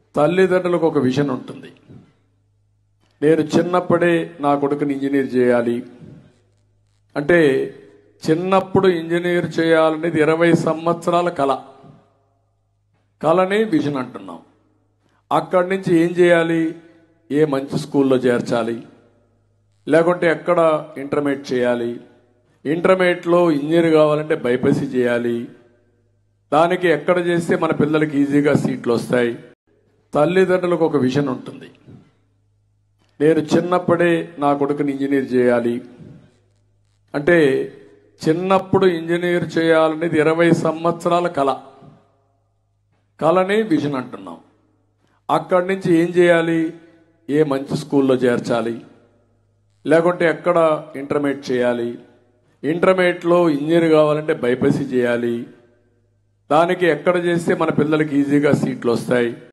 తల్లిదండ్రులకు ఒక విజన్ ఉంటుంది నేను చిన్నప్పుడే నా కొడుకుని ఇంజనీర్ చేయాలి అంటే చిన్నప్పుడు ఇంజనీర్ చేయాలనేది ఇరవై సంవత్సరాల కళ కళనే విజన్ అంటున్నాం అక్కడి నుంచి ఏం చేయాలి ఏ మంచి స్కూల్లో చేర్చాలి లేకుంటే ఎక్కడ ఇంటర్మీడియట్ చేయాలి ఇంటర్మీడియట్లో ఇంజనీర్ కావాలంటే బైపీసీ చేయాలి దానికి ఎక్కడ చేస్తే మన పిల్లలకి ఈజీగా సీట్లు వస్తాయి తల్లిదండ్రులకు ఒక విజన్ ఉంటుంది నేను చిన్నప్పుడే నా కొడుకుని ఇంజనీర్ చేయాలి అంటే చిన్నప్పుడు ఇంజనీర్ చేయాలనేది ఇరవై సంవత్సరాల కళ కళనే విజన్ అంటున్నాం అక్కడి నుంచి ఏం చేయాలి ఏ మంచి స్కూల్లో చేర్చాలి లేకుంటే ఎక్కడ ఇంటర్మీడియట్ చేయాలి ఇంటర్మీడియట్లో ఇంజనీర్ కావాలంటే బైపీసీ చేయాలి దానికి ఎక్కడ చేస్తే మన పిల్లలకి ఈజీగా సీట్లు వస్తాయి